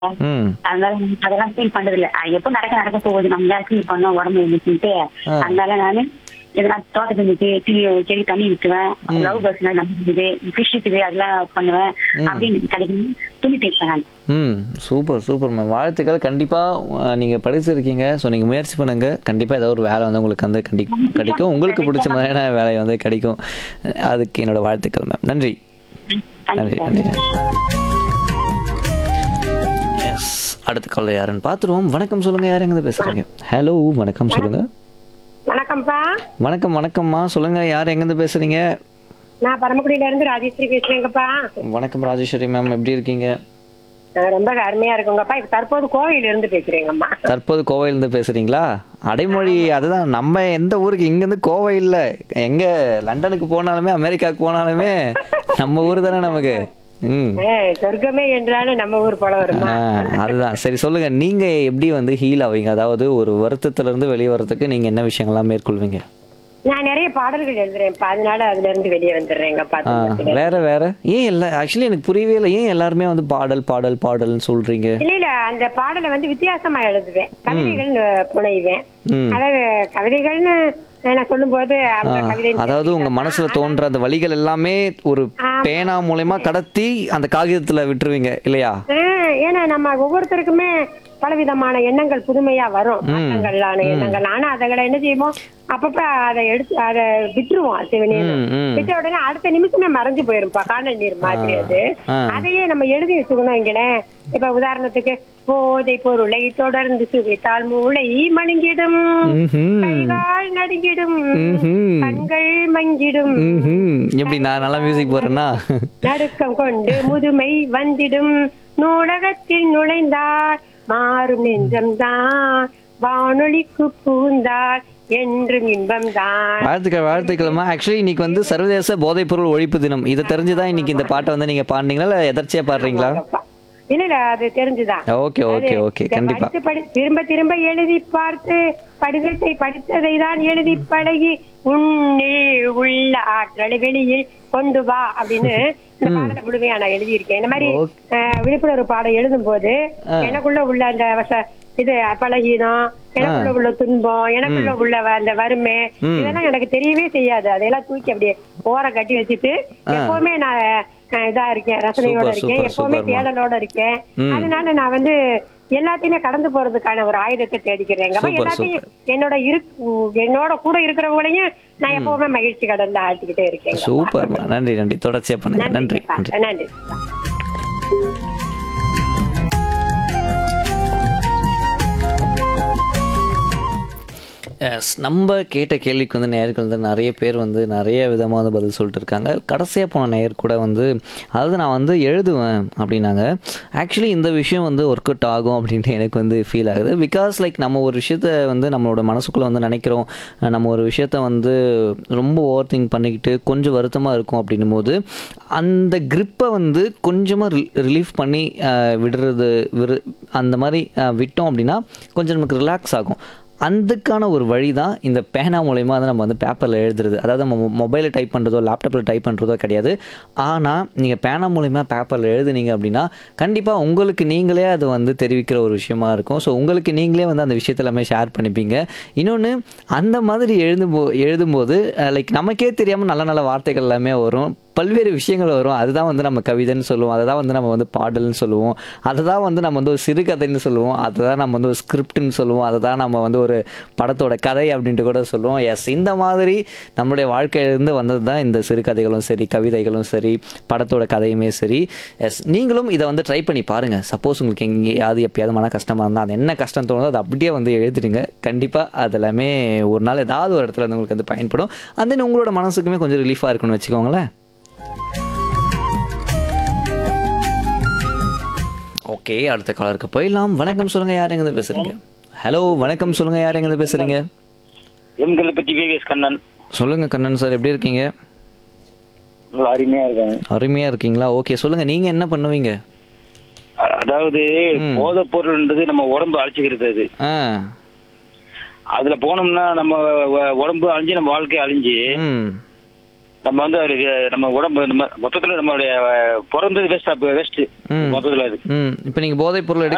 ம் அதனால அதெல்லாம் ஃபீல் பண்றது இல்ல அது எப்போ நடக்க நடக்க போகுது நம்ம தான் ஃபீல் பண்ணோம் உடம்பு இருந்துச்சுட்டு ஆ. அதனால நானு எதனா தோட்டத்துக்கு இருந்துச்சு செடி செடி தண்ணி விட்டுவேன் லவ் பர்ஸ் நம்பிக்குது ஃபிஷ் இருக்குது அதெல்லாம் பண்ணுவேன் அப்படின்னு கிடைக்கும் துணி தைப்பேன் நான் ம் சூப்பர் சூப்பர் மேம் வாழ்த்துக்கள் கண்டிப்பாக நீங்கள் படிச்சிருக்கீங்க ஸோ நீங்கள் முயற்சி பண்ணுங்க கண்டிப்பாக ஏதோ ஒரு வேலை வந்து உங்களுக்கு வந்து கண்டி கிடைக்கும் உங்களுக்கு பிடிச்ச மாதிரியான வேலை வந்து கிடைக்கும் அதுக்கு என்னோட வாழ்த்துக்கள் மேம் நன்றி நன்றி நன்றி எஸ் அடுத்த காலையில் யாருன்னு பார்த்துருவோம் வணக்கம் சொல்லுங்க யார் எங்கே பேசுறீங்க ஹலோ வணக்கம் சொல்லுங்க வணக்கம்ப்பா வணக்கம் வணக்கம்மா சொல்லுங்க யார் எங்கேருந்து பேசுறீங்க நான் பரமக்குடியில இருந்து ராஜேஸ்வரி பேசுறேங்கப்பா வணக்கம் ராஜேஸ்வரி மேம் எப்படி இருக்கீங்க நான் ரொம்ப அருமையா இருக்குங்கப்பா இப்ப தற்போது கோவையில இருந்து பேசுறேங்கம்மா தற்போது கோவையிலேருந்து பேசுறீங்களா அடைமொழி அதுதான் நம்ம எந்த ஊருக்கு இங்கேருந்து கோவை இல்லை எங்க லண்டனுக்கு போனாலுமே அமெரிக்காவுக்கு போனாலுமே நம்ம ஊர் தானே நமக்கு ம் ஏ, சொர்க்கமே என்றாலும் நம்ம ஊர் போல வருமா ஆ, அதுதான் சரி சொல்லுங்க நீங்க எப்படி வந்து ஹீல் ஆவீங்க அதாவது ஒரு வருத்தத்துல இருந்து வெளியே வர்றதுக்கு நீங்க என்ன விஷயங்கள்லாம் மேற்கொள்வீங்க நான் நிறைய பாடல்கள் எழுதுறேன்ப்பா அதனால அதுல இருந்து வெளியே வந்துடுறேங்கப்பா ஆ, வேற வேற ஏன் இல்லை ஆக்சுவலி எனக்கு புரியவே இல்லை ஏன் எல்லாருமே வந்து பாடல் பாடல் பாடல்னு சொல்றீங்க இல்ல இல்ல அந்த பாடலை வந்து வித்தியாசமா எழுதுவேன் கவிதைகள் புனைவேன் ம். அதாவது கவிதைகள்னு நான் சொல்லும்போது அந்த கவிதை அதாவது உங்க மனசுல தோன்ற அந்த வழிகள் எல்லாமே ஒரு பேனா மூலயமா கடத்தி அந்த காகிதத்துல விட்டுருவீங்க இல்லையா ஆ, ஏன்னா நம்ம ஒவ்வொருத்தருக்குமே பலவிதமான எண்ணங்கள் புதுமையா வரும் மாற்றங்களான எண்ணங்கள் ஆனா அதுகளை என்ன செய்வோம் அப்பப்ப அதை எடுத்து அதை விட்டுருவோம் சிவனேன்னு ம், ம். விட்ட உடனே அடுத்த நிமிஷமே மறைஞ்சு போயிருப்பா காணல் நீர் மாதிரி அது ஆ. அதையே நம்ம எழுதி வச்சுக்கணும் இங்களேன் இப்ப உதாரணத்துக்கு போதை பொருளை தொடர்ந்து சுவைத்தால் மூளை மழுங்கிடும் ம்ஹும். கைகால் நடுங்கிடும் ம்ஹும். கண்கள் மங்கிடும் ம்ஹும். எப்படி நான் நல்லா மியூசிக் போடுறேன்னா நடுக்கம் கொண்டு முதுமை வந்திடும் நூலகத்தில் நுழைந்தார் மாறும் நெஞ்சம்தான் வானொலிக்கு பூந்தார் என்றும் இன்பம்தான் வாழ்த்துக்கள் வாழ்த்துக்கள்மா ஆக்சுவலி இன்னைக்கு வந்து சர்வதேச போதைப்பொருள் ஒழிப்பு தினம் இதை தெரிஞ்சுதான் இன்னைக்கு இந்த பாட்டை வந்து நீங்க பாடுனீங்களா இல்ல எதர்ச்சியா பாடுறீங்களா இல்ல இல்ல அது தெரிஞ்சுதான் ஓகே ஓகே ஓகே இதை கண்டிப்பா படித்து படி திரும்ப திரும்ப எழுதி பார்த்து படிதத்தை படித்ததை தான் எழுதி பழகி உன்னில் உள்ள ஆற்றலை வெளியில் கொண்டு வா அப்படின்னு இந்த பாடலை முழுமையா நான் எழுதியிருக்கேன் இந்த மாதிரி அஹ், விழிப்புணர்வு பாடம் எழுதும் போது எனக்குள்ள உள்ள அந்த வச- இது பழகினம் எனக்குள்ள உள்ள துன்பம் எனக்குள்ள உள்ள வ- அந்த வறுமை இதெல்லாம் எனக்கு தெரியவே செய்யாது அதையெல்லாம் தூக்கி அப்படியே ஓர கட்டி வச்சுட்டு எப்பவுமே நான் அஹ், இதா இருக்கேன் ரசனையோட சூப்பர், இருக்கேன் சூப்பர், எப்பவுமே சூப்பர்மா. தேடலோட இருக்கேன் அதனால நான் வந்து எல்லாத்தையுமே கடந்து போறதுக்கான ஒரு ஆயுதத்தை தேடிக்கிறேங்க அப்ப சூப்பர், எல்லாத்தையும் என்னோட இருக்கு என்னோட கூட இருக்கிறவங்களையும் நான் எப்பவுமே மகிழ்ச்சி கடந்து ஆட்டிக்கிட்டே இருக்கேன் சூப்பர்மா நன்றி நன்றி தொடர்ச்சியா பண்ணுங்க நன்றி நன்றி நன்றி எஸ் நம்ம கேட்ட கேள்விக்கு வந்து நேயர்கள் வந்து நிறைய பேர் வந்து நிறைய விதமாக வந்து பதில் சொல்லிட்டு இருக்காங்க கடைசியாக போன நேயர் கூட வந்து அதாவது நான் வந்து எழுதுவேன் அப்படின்னாங்க ஆக்சுவலி இந்த விஷயம் வந்து ஒர்க் அவுட் ஆகும் அப்படின்ட்டு எனக்கு வந்து ஃபீல் ஆகுது பிகாஸ் லைக் நம்ம ஒரு விஷயத்த வந்து நம்மளோட மனசுக்குள்ளே வந்து நினைக்கிறோம் நம்ம ஒரு விஷயத்த வந்து ரொம்ப ஓவர் திங்க் பண்ணிக்கிட்டு கொஞ்சம் வருத்தமாக இருக்கும் அப்படின்னும் போது அந்த grip-அ வந்து கொஞ்சமாக ரிலீஃப் பண்ணி அஹ், விடுறது விரு அந்த மாதிரி அஹ், விட்டோம் அப்படின்னா கொஞ்சம் நமக்கு ரிலாக்ஸ் ஆகும் அதுக்கான ஒரு வழி தான் இந்த பேனா மூலயமா வந்து நம்ம வந்து பேப்பரில் எழுதுறது அதாவது நம்ம மொபைலில் டைப் பண்ணுறதோ லேப்டாப்பில் டைப் பண்ணுறதோ கிடையாது ஆனால் நீங்கள் பேனா மூலயமா பேப்பரில் எழுதுனீங்க அப்படின்னா கண்டிப்பாக உங்களுக்கு நீங்களே அது வந்து தெரிவிக்கிற ஒரு விஷயமா இருக்கும் ஸோ உங்களுக்கு நீங்களே வந்து அந்த விஷயத்த எல்லாமே ஷேர் பண்ணிப்பீங்க இன்னொன்று அந்த மாதிரி எழுதும் போ எழுதும்போது லைக் நமக்கே தெரியாமல் நல்ல நல்ல வார்த்தைகள் எல்லாமே வரும் பல்வேறு விஷயங்கள் வரும் அதுதான் வந்து நம்ம கவிதைன்னு சொல்லுவோம் அதை தான் வந்து நம்ம வந்து பாடல்னு சொல்லுவோம் அதை தான் வந்து நம்ம வந்து ஒரு சிறுகதைன்னு சொல்லுவோம் அதை தான் நம்ம வந்து ஒரு ஸ்கிரிப்ட்னு சொல்லுவோம் அதை தான் நம்ம வந்து ஒரு படத்தோட கதை அப்படின்ட்டு கூட சொல்லுவோம் எஸ் இந்த மாதிரி நம்மளுடைய வாழ்க்கையிலேருந்து வந்தது தான் இந்த சிறுகதைகளும் சரி கவிதைகளும் சரி படத்தோட கதையுமே சரி எஸ் நீங்களும் இதை வந்து ட்ரை பண்ணி பாருங்கள் சப்போஸ் உங்களுக்கு எங்கேயாவது எப்பயாவது மன கஷ்டமாக இருந்தால் அது என்ன கஷ்டம் தோணுதோ அதை அப்படியே வந்து எழுதிடுங்க கண்டிப்பாக அது எல்லாமே ஒரு நாள் ஏதாவது ஒரு இடத்துல வந்து உங்களுக்கு வந்து பயன்படும் and then உங்களோட மனசுக்குமே கொஞ்சம் ரிலீஃபாக இருக்கும்னு வச்சுக்கோங்களேன் ஓகே அடுத்த காலருக்கு போயிடலாம் வணக்கம் சொல்லுங்க யார் எங்க பேசுறீங்க ஹலோ வணக்கம் சொல்லுங்க யார் எங்க பேசுறீங்க எண்களை பத்தி விவேஸ் கண்ணன் சொல்லுங்க கண்ணன் சார் எப்படி இருக்கீங்க நல்லா அருமையா இருக்காங்க அருமையா இருக்கீங்களா ஓகே சொல்லுங்க நீங்க என்ன பண்ணுவீங்க அ- அதாவது போதை பொருள்ன்றது நம்ம உடம்பு அழிச்சுக்கிறது அது ஆ அதுல போனோம்னா நம்ம வ- உடம்பு அழிஞ்சு நம்ம வாழ்க்கை அழிஞ்சு ம் நம்ம வந்து அதுக்கு நம்ம உடம்பு நம்ம மொத்தத்துல நம்மளுடைய அஹ், பிறந்தது வேஸ்ட் வேஸ்ட் ம். மொத்தத்துல அது ம் இப்போ நீங்க போதைப் பொருள் எடுக்க